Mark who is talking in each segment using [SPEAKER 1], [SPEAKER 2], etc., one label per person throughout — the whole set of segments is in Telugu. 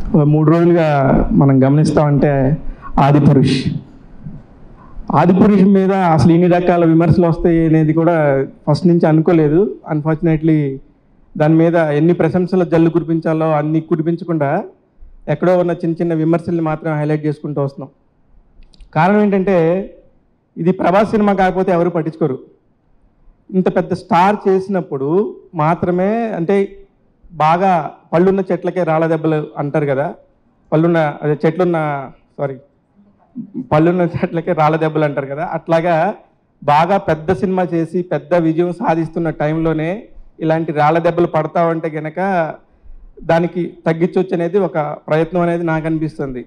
[SPEAKER 1] మూడు రోజులుగా మనం గమనిస్తామంటే ఆదిపురుష్ ఆదిపురుష్ మీద అసలు ఇన్ని రకాల విమర్శలు వస్తాయి అనేది కూడా ఫస్ట్ నుంచి అనుకోలేదు అన్ఫార్చునేట్లీ దాని మీద ఎన్ని ప్రశంసలు జల్లు కురిపించాలో అన్ని కురిపించకుండా ఎక్కడో ఉన్న చిన్న చిన్న విమర్శల్ని మాత్రం హైలైట్ చేసుకుంటూ వస్తున్నాం కారణం ఏంటంటే ఇది ప్రభాస్ సినిమా కాకపోతే ఎవరు పట్టించుకోరు ఇంత పెద్ద స్టార్ చేసినప్పుడు మాత్రమే అంటే బాగా పళ్ళున్న చెట్లకే రాళ్ళ దెబ్బలు అంటారు కదా పళ్ళున్న అదే చెట్లున్న సారీ పళ్ళున్న చెట్లకే రాళ్ళ దెబ్బలు అంటారు కదా అట్లాగా బాగా పెద్ద సినిమా చేసి పెద్ద విజయం సాధిస్తున్న టైంలోనే ఇలాంటి రాళ్ళ దెబ్బలు పడతా ఉంటే గనక దానికి తగ్గించవచ్చు అనేది ఒక ప్రయత్నం అనేది నాకు అనిపిస్తుంది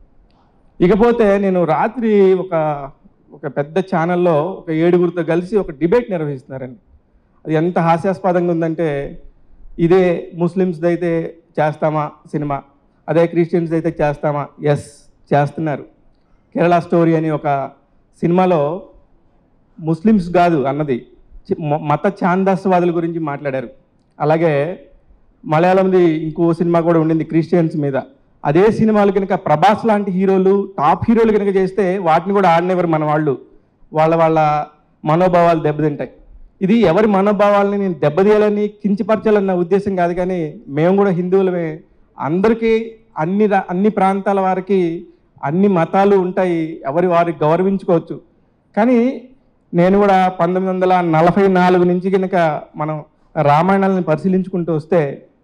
[SPEAKER 1] ఇకపోతే నేను రాత్రి ఒక ఒక పెద్ద ఛానల్లో ఒక ఏడుగురితో కలిసి ఒక డిబేట్ నిర్వహిస్తున్నారండి అది ఎంత హాస్యాస్పదంగా ఉందంటే ఇదే ముస్లిమ్స్ది అయితే చేస్తామా సినిమా అదే క్రిస్టియన్స్ అయితే చేస్తామా ఎస్ చేస్తున్నారు కేరళ స్టోరీ అని ఒక సినిమాలో ముస్లిమ్స్ కాదు అన్నది చి- మ- మత ఛాందస్వాదుల గురించి మాట్లాడారు అలాగే మలయాళంది ఇంకో సినిమా కూడా ఉండింది క్రిస్టియన్స్ మీద అదే సినిమాలు కనుక ప్రభాస్ లాంటి హీరోలు టాప్ హీరోలు కనుక చేస్తే వాటిని కూడా ఆడనివ్వరు మన వాళ్ళు వాళ్ళ వాళ్ళ మనోభావాలు దెబ్బతింటాయి ఇది ఎవరి మనోభావాలని నేను దెబ్బతీయాలని కించపరచాలన్న ఉద్దేశం కాదు కానీ మేము కూడా హిందువులమే అందరికీ అన్ని రా- అన్ని ప్రాంతాల వారికి అన్ని మతాలు ఉంటాయి ఎవరి వారికి గౌరవించుకోవచ్చు కానీ నేను కూడా పంతొమ్మిది వందల నలభై నాలుగు నుంచి కనుక మనం రామాయణాలను పరిశీలించుకుంటూ వస్తే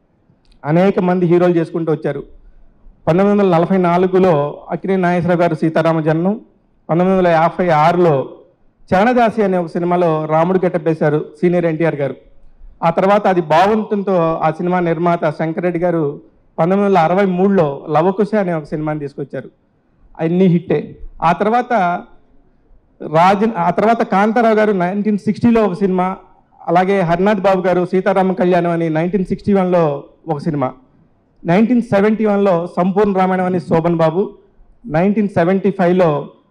[SPEAKER 1] అనేక మంది హీరోలు చేసుకుంటూ వచ్చారు పంతొమ్మిది వందల నలభై నాలుగులో అక్కినే నాగేశ్వరరావు గారు సీతారామ జన్మం పంతొమ్మిది వందల యాభై ఆరులో చరణదాసి అనే ఒక సినిమాలో రాముడు గెట్టపేశారు సీనియర్ ఎన్టీఆర్ గారు ఆ తర్వాత అది బాగుంటుందో ఆ సినిమా నిర్మాత శంకరెడ్డి గారు పంతొమ్మిది వందల అరవై మూడులో లవకుశ అనే ఒక సినిమాని తీసుకొచ్చారు అన్ని హిట్టే ఆ తర్వాత రాజన్ ఆ తర్వాత కాంతారావు గారు నైన్టీన్ సిక్స్టీలో ఒక సినిమా అలాగే హర్నాథ్ బాబు గారు సీతారామ కళ్యాణం అని నైన్టీన్ సిక్స్టీ వన్లో ఒక సినిమా నైన్టీన్ సెవెంటీ వన్లో సంపూర్ణ రామాయణం అని శోభన్ బాబు నైన్టీన్ సెవెంటీ ఫైవ్లో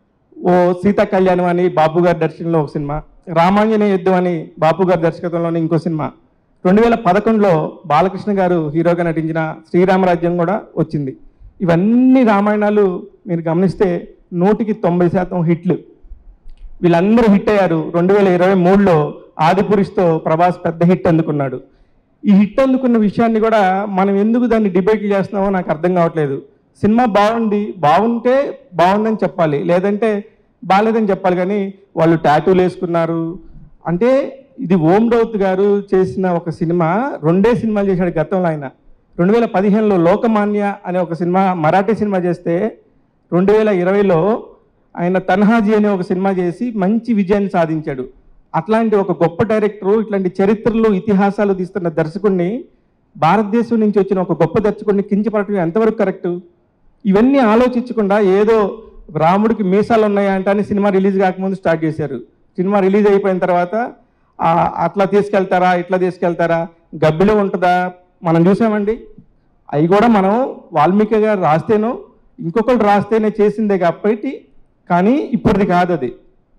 [SPEAKER 1] ఓ సీతా కళ్యాణం అని బాపు గారి దర్శనంలో ఒక సినిమా రామాంజనేయ యుద్ధం అని బాపు గారి దర్శకత్వంలోని ఇంకో సినిమా రెండు వేల పదకొండులో బాలకృష్ణ గారు హీరోగా నటించిన శ్రీరామరాజ్యం కూడా వచ్చింది ఇవన్నీ రామాయణాలు మీరు గమనిస్తే నూటికి తొంభై శాతం హిట్లు వీళ్ళందరూ హిట్ అయ్యారు రెండు వేల ఇరవై మూడులో ఆదిపురుషుతో ప్రభాస్ పెద్ద హిట్ అందుకున్నాడు ఈ హిట్ అందుకున్న విషయాన్ని కూడా మనం ఎందుకు దాన్ని డిబేట్ చేస్తున్నామో నాకు అర్థం కావట్లేదు సినిమా బాగుంది బాగుంటే బాగుందని చెప్పాలి లేదంటే బాగాలేదని చెప్పాలి కానీ వాళ్ళు టాటూలు వేసుకున్నారు అంటే ఇది ఓం రౌత్ గారు చేసిన ఒక సినిమా రెండే సినిమాలు చేశాడు గతంలో ఆయన రెండు వేల పదిహేనులో లోకమాన్య అనే ఒక సినిమా మరాఠీ సినిమా చేస్తే రెండు వేల ఇరవైలో ఆయన తన్హాజీ అనే ఒక సినిమా చేసి మంచి విజయాన్ని సాధించాడు అట్లాంటి ఒక గొప్ప డైరెక్టరు ఇట్లాంటి చరిత్రలు ఇతిహాసాలు తీస్తున్న దర్శకుడిని భారతదేశం నుంచి వచ్చిన ఒక గొప్ప దర్శకుడిని కించపడటం ఎంతవరకు కరెక్ట్ ఇవన్నీ ఆలోచించకుండా ఏదో రాముడికి మీసాలు ఉన్నాయా అంటే అని సినిమా రిలీజ్ కాకముందు స్టార్ట్ చేశారు సినిమా రిలీజ్ అయిపోయిన తర్వాత ఆ, అట్లా తీసుకెళ్తారా ఇట్లా తీసుకెళ్తారా గబ్బిలో ఉంటుందా మనం చూసామండి అవి కూడా మనం వాల్మీకి గారు రాస్తేనో ఇంకొకరు రాస్తేనే చేసిందే కాబట్టి కానీ ఇప్పటిది కాదు అది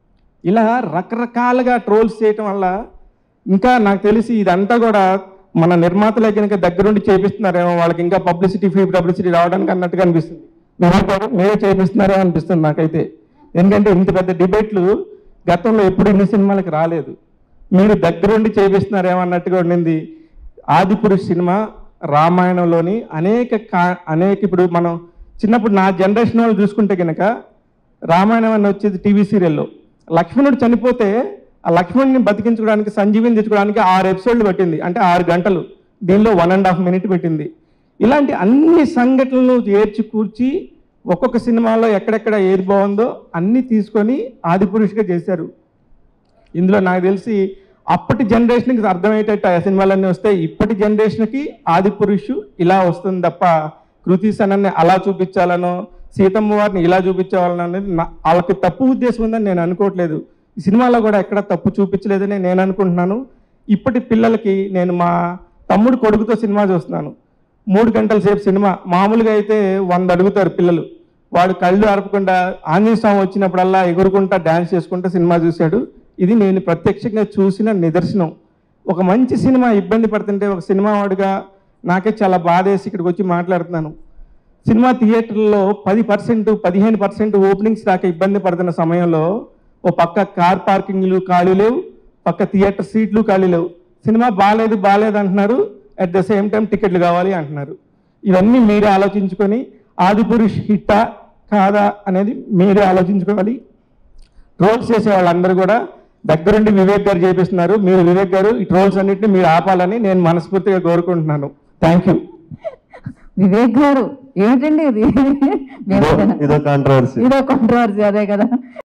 [SPEAKER 1] ఇలా రకరకాలుగా ట్రోల్స్ చేయటం వల్ల ఇంకా నాకు తెలిసి ఇదంతా కూడా మన నిర్మాతలే కనుక దగ్గరుండి చేపిస్తున్నారేమో వాళ్ళకి ఇంకా పబ్లిసిటీ ఫ్రీ పబ్లిసిటీ రావడానికి అన్నట్టుగా అనిపిస్తుంది మీరే మీరే చేపిస్తున్నారో అనిపిస్తుంది నాకైతే ఎందుకంటే ఇంత పెద్ద డిబేట్లు గతంలో ఎప్పుడు ఇన్ని సినిమాలకు రాలేదు మీరు దగ్గరుండి చేపిస్తున్నారేమో అన్నట్టుగా ఉండింది ఆదిపురుష్ సినిమా రామాయణంలోని అనేక కా అనేక ఇప్పుడు మనం చిన్నప్పుడు నా జనరేషన్ వాళ్ళు చూసుకుంటే కనుక రామాయణం అని వచ్చేది టీవీ సీరియల్లో లక్ష్మణుడు చనిపోతే ఆ లక్ష్మణుడిని బతికించుకోవడానికి సంజీవిని తెచ్చుకోవడానికి ఆరు ఎపిసోడ్లు పెట్టింది అంటే ఆరు గంటలు దీనిలో వన్ అండ్ హాఫ్ మినిట్ పెట్టింది ఇలాంటి అన్ని సంఘటనలు ఏర్చి కూర్చి ఒక్కొక్క సినిమాలో ఎక్కడెక్కడ ఏది బాగుందో అన్నీ తీసుకొని ఆదిపురుషుగా చేశారు ఇందులో నాకు తెలిసి అప్పటి జనరేషన్కి అర్థమయ్యేటట్టు ఆ సినిమాలన్నీ వస్తాయి ఇప్పటి జనరేషన్కి ఆది పురుషు ఇలా వస్తుంది తప్ప కృతి సనన్ని అలా చూపించాలనో సీతమ్మ వారిని ఇలా చూపించాలనో అనేది నా- వాళ్ళకి తప్పు ఉద్దేశం ఉందని నేను అనుకోవట్లేదు ఈ సినిమాలో కూడా ఎక్కడ తప్పు చూపించలేదని నేను అనుకుంటున్నాను ఇప్పటి పిల్లలకి నేను మా తమ్ముడు కొడుకుతో సినిమా చూస్తున్నాను మూడు గంటల సేపు సినిమా మామూలుగా అయితే వంద అడుగుతారు పిల్లలు వాడు కళ్ళు అరపకుండా ఆంజనేయ స్వామి వచ్చినప్పుడల్లా ఎగురుకుంటా డ్యాన్స్ చేసుకుంటా సినిమా చూశాడు ఇది నేను ప్రత్యక్షంగా చూసిన నిదర్శనం ఒక మంచి సినిమా ఇబ్బంది పడుతుంటే ఒక సినిమా వాడుగా నాకే చాలా బాధేసి ఇక్కడికి వచ్చి మాట్లాడుతున్నాను సినిమా థియేటర్లో పది పర్సెంట్ పదిహేను పర్సెంట్ ఓపెనింగ్స్ దాకా ఇబ్బంది పడుతున్న సమయంలో ఓ పక్క కార్ పార్కింగ్లు ఖాళీ లేవు పక్క థియేటర్ సీట్లు ఖాళీ లేవు సినిమా బాగాలేదు బాగాలేదు అంటున్నారు అట్ ద సేమ్ టైం టికెట్లు కావాలి అంటున్నారు ఇవన్నీ మీరే ఆలోచించుకొని ఆదిపురుష్ హిట్టా కాదా అనేది మీరే ఆలోచించుకోవాలి ట్రోల్స్ చేసే వాళ్ళందరూ కూడా దగ్గరుండి వివేక్ గారు చేపిస్తున్నారు మీరు వివేక్ గారు ఈ ట్రోల్స్ అన్నింటినీ మీరు ఆపాలని నేను మనస్ఫూర్తిగా కోరుకుంటున్నాను థ్యాంక్ యూ
[SPEAKER 2] వివేక్ గారు ఏమిటండి ఇది మేము
[SPEAKER 3] ఇదో- ఇదో కాంట్రవర్సీ
[SPEAKER 2] ఇదో కాంట్రవర్సీ అదే కదా